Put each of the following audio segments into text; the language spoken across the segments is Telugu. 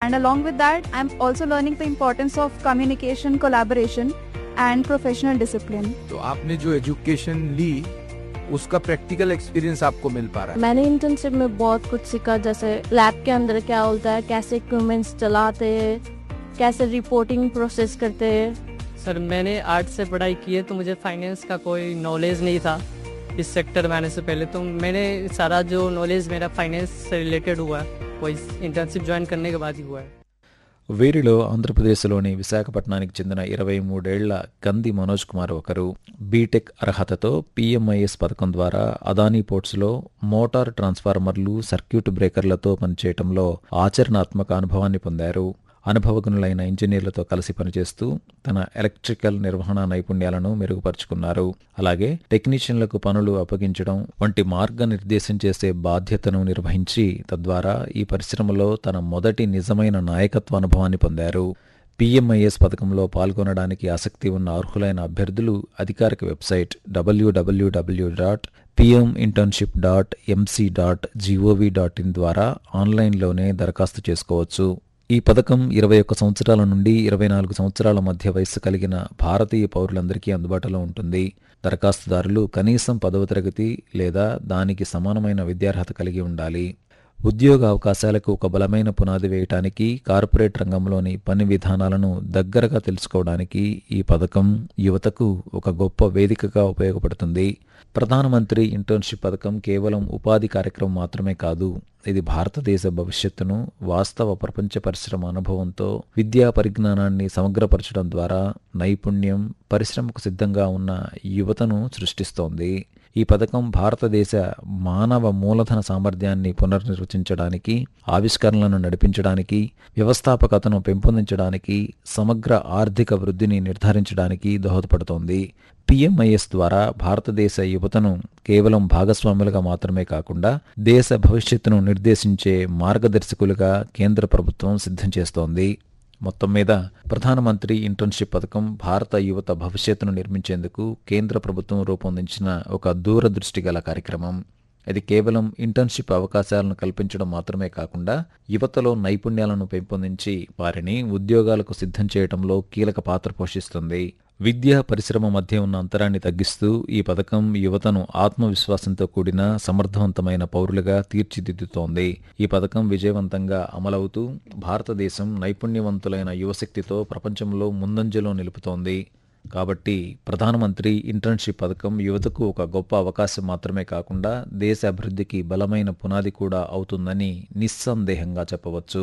And along with that, I'm also learning the importance of communication, collaboration, and professional discipline. तो आपने जो एजुकेशन ली उसका प्रैक्टिकल एक्सपीरियंस आपको मिल पा रहा है मैंने इंटर्नशिप में बहुत कुछ सीखा जैसे लैब के अंदर क्या होता है कैसे इक्विपमेंट्स चलाते हैं कैसे रिपोर्टिंग प्रोसेस करते हैं सर मैंने आर्ट से पढ़ाई की है तो मुझे फाइनेंस का कोई नॉलेज नहीं था इस सेक्टर में आने से पहले तो मैंने सारा जो नॉलेज मेरा फाइनेंस से रिलेटेड हुआ है वो इस इंटर्नशिप ज्वाइन करने के बाद ही हुआ है వీరిలో ఆంధ్రప్రదేశ్లోని విశాఖపట్నానికి చెందిన ఇరవై మూడేళ్ల కంది మనోజ్ కుమార్ ఒకరు బీటెక్ అర్హతతో పీఎంఐఎస్ పథకం ద్వారా అదానీ పోర్ట్స్లో మోటార్ ట్రాన్స్ఫార్మర్లు సర్క్యూట్ బ్రేకర్లతో పనిచేయటంలో ఆచరణాత్మక అనుభవాన్ని పొందారు అనుభవజ్ఞులైన ఇంజనీర్లతో కలిసి పనిచేస్తూ తన ఎలక్ట్రికల్ నిర్వహణ నైపుణ్యాలను మెరుగుపరుచుకున్నారు అలాగే టెక్నీషియన్లకు పనులు అప్పగించడం వంటి మార్గనిర్దేశం చేసే బాధ్యతను నిర్వహించి తద్వారా ఈ పరిశ్రమలో తన మొదటి నిజమైన నాయకత్వ అనుభవాన్ని పొందారు పీఎంఐఎస్ పథకంలో పాల్గొనడానికి ఆసక్తి ఉన్న అర్హులైన అభ్యర్థులు అధికారిక వెబ్సైట్ డబ్ల్యూడబ్ల్యూడబ్ల్యూ dot PM internship dot MC dot GOV dot in ద్వారా ఆన్లైన్లోనే దరఖాస్తు చేసుకోవచ్చు ఈ పథకం ఇరవై ఒక్క సంవత్సరాల నుండి ఇరవై నాలుగు సంవత్సరాల మధ్య వయస్సు కలిగిన భారతీయ పౌరులందరికీ అందుబాటులో ఉంటుంది దరఖాస్తుదారులు కనీసం పదవ తరగతి లేదా దానికి సమానమైన విద్యార్హత కలిగి ఉండాలి ఉద్యోగ అవకాశాలకు ఒక బలమైన పునాది వేయటానికి కార్పొరేట్ రంగంలోని పని విధానాలను దగ్గరగా తెలుసుకోవడానికి ఈ పథకం యువతకు ఒక గొప్ప వేదికగా ఉపయోగపడుతుంది ప్రధానమంత్రి ఇంటర్న్షిప్ పథకం కేవలం ఉపాధి కార్యక్రమం మాత్రమే కాదు ఇది భారతదేశ భవిష్యత్తును వాస్తవ ప్రపంచ పరిశ్రమ అనుభవంతో విద్యా పరిజ్ఞానాన్ని సమగ్రపరచడం ద్వారా నైపుణ్యం పరిశ్రమకు సిద్ధంగా ఉన్న యువతను సృష్టిస్తోంది ఈ పథకం భారతదేశ మానవ మూలధన సామర్థ్యాన్ని పునర్నిర్వచించడానికి ఆవిష్కరణలను నడిపించడానికి వ్యవస్థాపకతను పెంపొందించడానికి సమగ్ర ఆర్థిక వృద్ధిని నిర్ధారించడానికి దోహదపడుతోంది పిఎంఐఎస్ ద్వారా భారతదేశ యువతను కేవలం భాగస్వాములుగా మాత్రమే కాకుండా దేశ భవిష్యత్తును నిర్దేశించే మార్గదర్శకులుగా కేంద్ర ప్రభుత్వం సిద్ధం చేస్తోంది మొత్తం మీద ప్రధానమంత్రి ఇంటర్న్షిప్ పథకం భారత యువత భవిష్యత్తును నిర్మించేందుకు కేంద్ర ప్రభుత్వం రూపొందించిన ఒక దూరదృష్టి గల కార్యక్రమం ఇది కేవలం ఇంటర్న్షిప్ అవకాశాలను కల్పించడం మాత్రమే కాకుండా యువతలో నైపుణ్యాలను పెంపొందించి వారిని ఉద్యోగాలకు సిద్ధం చేయడంలో కీలక పాత్ర పోషిస్తుంది విద్యా పరిశ్రమ మధ్య ఉన్న అంతరాన్ని తగ్గిస్తూ ఈ పథకం యువతను ఆత్మవిశ్వాసంతో కూడిన సమర్థవంతమైన పౌరులుగా తీర్చిదిద్దుతోంది ఈ పథకం విజయవంతంగా అమలవుతూ భారతదేశం నైపుణ్యవంతులైన యువశక్తితో ప్రపంచంలో ముందంజలో నిలుపుతోంది కాబట్టి ప్రధానమంత్రి ఇంటర్న్షిప్ పథకం యువతకు ఒక గొప్ప అవకాశం మాత్రమే కాకుండా దేశ అభివృద్ధికి బలమైన పునాది కూడా అవుతుందని నిస్సందేహంగా చెప్పవచ్చు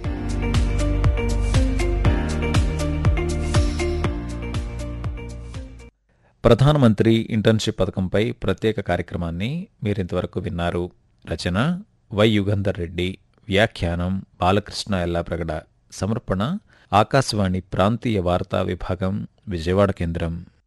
ప్రధానమంత్రి ఇంటర్న్షిప్ పథకంపై ప్రత్యేక కార్యక్రమాన్ని మీరింతవరకు విన్నారు రచన వై యుగంధర్ రెడ్డి వ్యాఖ్యానం బాలకృష్ణ ఎల్లాప్రగడ సమర్పణ ఆకాశవాణి ప్రాంతీయ వార్తా విభాగం విజయవాడ కేంద్రం